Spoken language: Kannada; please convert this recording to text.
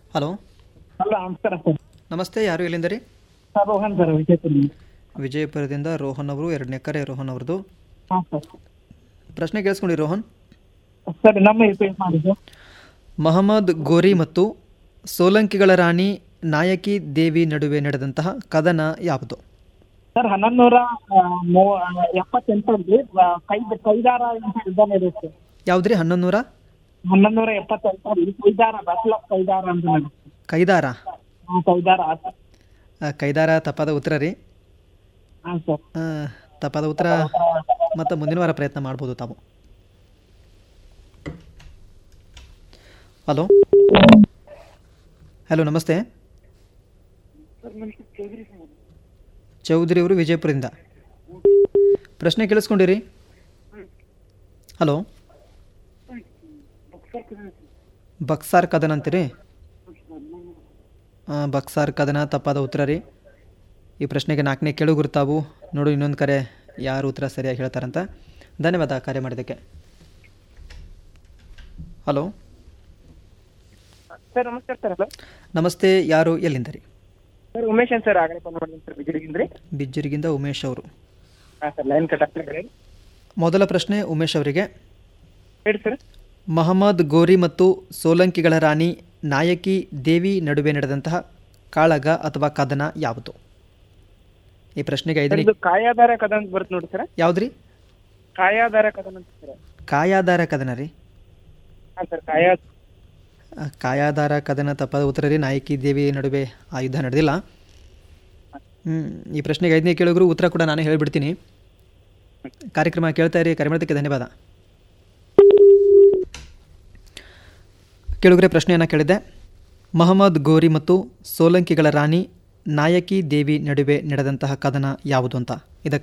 ಹಲೋ ಹಲೋ ನಮಸ್ಕಾರ ಸರ್ ನಮಸ್ತೆ ಯಾರು ಎಲ್ಲಿಂದ ರೀ ಸರ್ ರೋಹನ್ ಸರ್ ವಿಜಯಪುರ ವಿಜಯಪುರದಿಂದ ರೋಹನ್ ಅವರು ಎರಡನೇ ಕರೆ ರೋಹನ್ ಅವ್ರದ್ದು ಹಾಂ ಸರ್ ಪ್ರಶ್ನೆ ಕೇಳಿಸ್ಕೊಂಡಿ ರೋಹನ್ ಸರ್ ನಮ್ಮ ರಿಪೇರ್ ಮಾಡಿದ್ದು ಮಹಮ್ಮದ್ ಗೋರಿ ಮತ್ತು ಸೋಲಂಕಿಗಳ ರಾಣಿ ನಾಯಕಿ ದೇವಿ ನಡುವೆ ನಡೆದಂತಹ ಕದನ ಯಾವುದು ಸರ್ ಹನ್ನೊಂದು ನೂರ ಮೂವ ಎಪ್ಪತ್ತೆಂಟರಲ್ಲಿ ಆ, ಕೈದ ಕೈದಾರ ಅಂತ ಯುದ್ಧ ನಡೆಯುತ್ತೆ ಯಾವುದ್ರಿ ಹನ್ನೊಂದು ನೂರ ಹನ್ನೊಂದು ನೂರ ಎಪ್ಪತ್ತೆಂಟರಲ್ಲಿ ಕೈದಾರ ಬ್ಯಾಟಲ್ ಆಫ್ ಕೈದಾರ ಅಂತ ನಡೆಯುತ್ತೆ ಕೈದಾರ ಹಾಂ ಕೈದಾರ ಆತ ಆ, ಕೈದಾರ ತಪ್ಪಾದ ಉತ್ತರ ರೀ ಹಾಂ ಸರ್ ಆ, ತಪ್ಪಾದ ಉತ್ತರ ಮತ್ತು ಮುಂದಿನ ವಾರ ಪ್ರಯತ್ನ ಮಾಡ್ಬೋದು ತಾವು ಹಲೋ ಹಲೋ ನಮಸ್ತೆ ಚೌಧರಿ ಅವರು ವಿಜಯಪುರದಿಂದ ಪ್ರಶ್ನೆ ಕೇಳಿಸ್ಕೊಂಡಿರಿ ಹಲೋ ಬಕ್ಸಾರ್ ಕದನ ಅಂತೀರಿ ಆ, ಬಕ್ಸಾರ್ ಕದನ ತಪ್ಪಾದ ಉತ್ತರ ರೀ ಈ ಪ್ರಶ್ನೆಗೆ ನಾಲ್ಕನೇ ಕೇಳುಗರು ತಾವು ನೋಡು ಇನ್ನೊಂದು ಕರೆ ಯಾರು ಉತ್ತರ ಸರಿಯಾಗಿ ಹೇಳ್ತಾರಂತ ಧನ್ಯವಾದ ಕರೆ ಮಾಡಿದ್ದಕ್ಕೆ ಹಲೋ ಸರ್ ನಮಸ್ಕಾರ ಸರ್ ಹಲೋ ನಮಸ್ತೆ ಯಾರು ಎಲ್ಲಿಂದ ರೀ ಸರ್ ಉಮೇಶ್ ಅಂತ ಸರ್ ಆಗಲೇ ಫೋನ್ ಮಾಡಿದ್ದೀನಿ ಸರ್ ಬಿಜೆಡಿಗಿಂದ ರೀ ಬಿಜ್ಜರಿಗಿಂದ ಉಮೇಶ್ ಅವರು ಹಾಂ ಸರ್ ಲೈನ್ ಕಟ್ ಆಗ್ತದೆ ಮೊದಲ ಪ್ರಶ್ನೆ ಉಮೇಶ್ ಅವರಿಗೆ ಹೇಳಿ ಸರ್ ಮಹಮ್ಮದ್ ಗೋರಿ ಮತ್ತು ಸೋಲಂಕಿಗಳ ರಾಣಿ ನಾಯಕಿ ದೇವಿ ನಡುವೆ ನಡೆದಂತಹ ಕಾಳಗ ಅಥವಾ ಕದನ ಯಾವುದು ಈ ಪ್ರಶ್ನೆಗೆ ಐದನೇ ಇದು ಕಾಯಾಧಾರ ಕದ ಅಂತ ಬರುತ್ತೆ ನೋಡಿ ಸರ್ ಯಾವುದ್ರಿ ಕಾಯಾಧಾರ ಕದನ ಅಂತ ಸರ್ ಕಾಯಾಧಾರ ಕದನ ರೀ ಹಾಂ ಸರ್ ಕಾಯಾ ಆ, ಕಾಯಾಧಾರ ಕದನ ತಪ್ಪಾದ ಉತ್ತರ ರೀ ನಾಯಕಿ ದೇವಿ ನಡುವೆ ಆ ಯುದ್ಧ ನಡೆದಿಲ್ಲ ಹ್ಮ್, ಈ ಪ್ರಶ್ನೆಗೆ ಐದನೇ ಕೇಳಿದ್ರು ಉತ್ತರ ಕೂಡ ನಾನೇ ಹೇಳಿಬಿಡ್ತೀನಿ ಕಾರ್ಯಕ್ರಮ ಕೇಳ್ತಾ ಇರಿ ಕರೆ ಮಾಡೋದಕ್ಕೆ ಧನ್ಯವಾದ ಕೇಳುಗರೆ ಪ್ರಶ್ನೆಯನ್ನು ಕೇಳಿದ್ದೆ ಮಹಮ್ಮದ್ ಗೋರಿ ಮತ್ತು ಸೋಲಂಕಿಗಳ ರಾಣಿ ನಾಯಕಿ ದೇವಿ ನಡುವೆ ನಡೆದಂತಹ ಕದನ ಯಾವುದು ಅಂತ ಇದಕ್ಕೆ